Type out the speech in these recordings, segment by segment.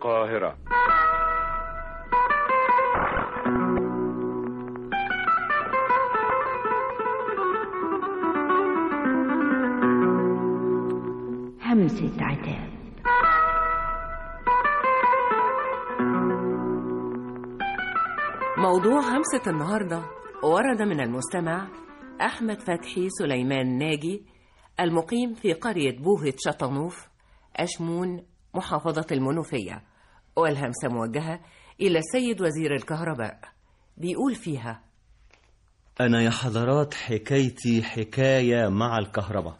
القاهرة همسة عتاب موضوع همسة النهاردة ورد من المستمع أحمد فتحي سليمان ناجي المقيم في قرية بوهة شطنوف أشمون محافظة المنوفية والهمسة موجهة إلى السيد وزير الكهرباء بيقول فيها أنا يا حضرات حكايتي حكاية مع الكهرباء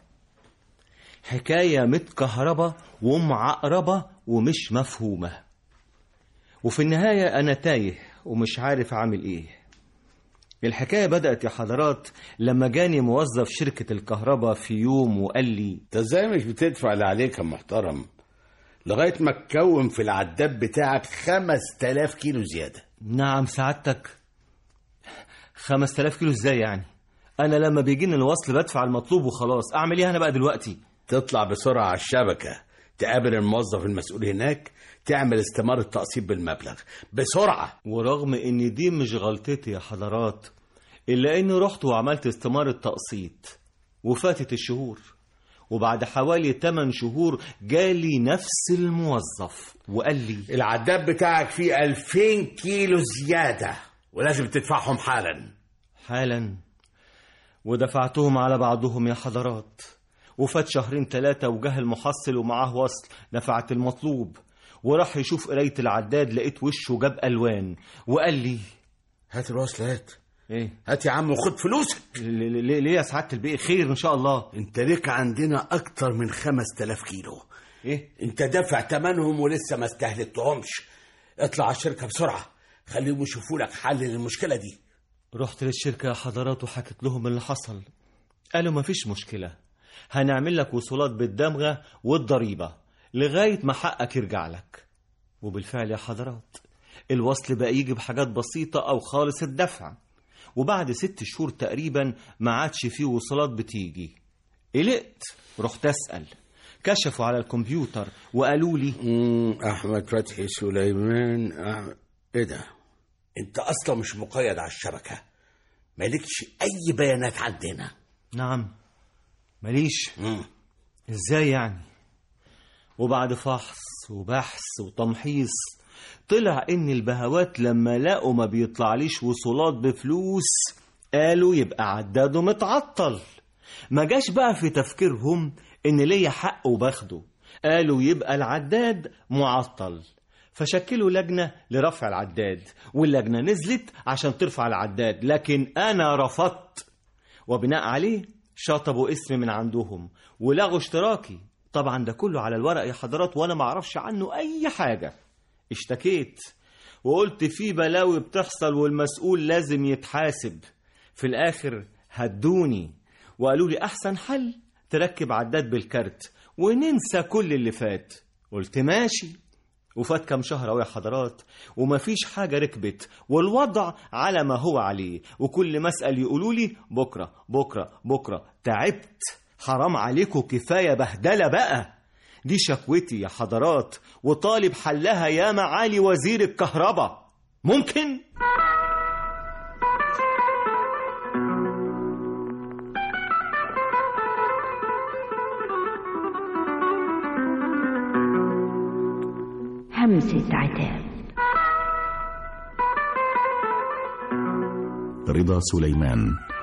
حكاية متكهربة ومعقربة ومش مفهومة وفي النهاية أنا تايه ومش عارف أعمل إيه الحكاية بدأت يا حضرات لما جاني موظف شركة الكهرباء في يوم وقال لي انت ازاي مش بتدفع اللي عليك يا محترم لغايه ما تكون في العداد بتاعك 5000 كيلو زياده نعم سعادتك خمس تلاف كيلو ازاي يعني أنا لما بيجيني الوصل بدفع المطلوب وخلاص أعمل إيه أنا بقى دلوقتي تطلع بسرعه على الشبكه تقابل الموظف المسؤول هناك تعمل استمارة تقسيط بالمبلغ بسرعة ورغم ان دي مش غلطتي يا حضرات الا اني رحت وعملت استمارة تقسيط وفاتت الشهور وبعد حوالي 8 شهور جالي نفس الموظف وقال لي العداد بتاعك فيه 2000 كيلو زيادة ولازم تدفعهم حالا حالا ودفعتهم على بعضهم يا حضرات وفات شهرين ثلاثة وجه المحصل ومعاه وصل دفعت المطلوب وراح يشوف قراية العداد لقيت وشه جاب ألوان وقال لي هات الوصل هات ايه هات يا عم وخد فلوسك ليه ليه- ليه يا سعادة البيه خير ان شاء الله انت ليك عندنا اكتر من 5000 كيلو ايه انت دافع تمنهم ولسه ما استهلكتهمش اطلع على الشركة بسرعة خليهم يشوفوا لك حل للمشكلة دي رحت للشركة يا حضرات وحكيت لهم اللي حصل قالوا مفيش مشكلة هنعمل لك وصولات بالدمغة والضريبة لغاية ما حقك يرجع لك وبالفعل يا حضرات الوصل بقى يجي بحاجات بسيطة أو خالص الدفع وبعد ست شهور تقريبا ما عادش فيه وصولات بتيجي قلقت رحت أسأل كشفوا على الكمبيوتر وقالوا لي مم، احمد فتحي سليمان أح... ايه ده انت اصلا مش مقيد على الشبكة مالكش اي بيانات عندنا نعم ماليش مم. ازاي يعني وبعد فحص وبحث وتمحيص طلع ان البهوات لما لقوا ما بيطلعليش وصولات بفلوس قالوا يبقى عداده متعطل ما جاش بقى في تفكيرهم ان ليا حق وباخده قالوا يبقى العداد معطل فشكلوا لجنة لرفع العداد واللجنة نزلت عشان ترفع العداد لكن أنا رفضت وبناء عليه شطبوا اسمي من عندهم ولغوا اشتراكي طبعا ده كله على الورق يا حضرات وانا ما اعرفش عنه اي حاجة اشتكيت وقلت في بلاوي بتحصل والمسؤول لازم يتحاسب في الاخر هدوني وقالوا لي احسن حل تركب عداد بالكارت وننسى كل اللي فات قلت ماشي وفات كام شهر اهو يا حضرات ومفيش حاجة ركبت والوضع على ما هو عليه وكل ما اسأل يقولوا لي بكرة بكرة بكرة تعبت حرام عليكم كفاية بهدلة بقى دي شكوتي يا حضرات وطالب حلها يا معالي وزير الكهرباء ممكن؟ همسة عتاب رضا سليمان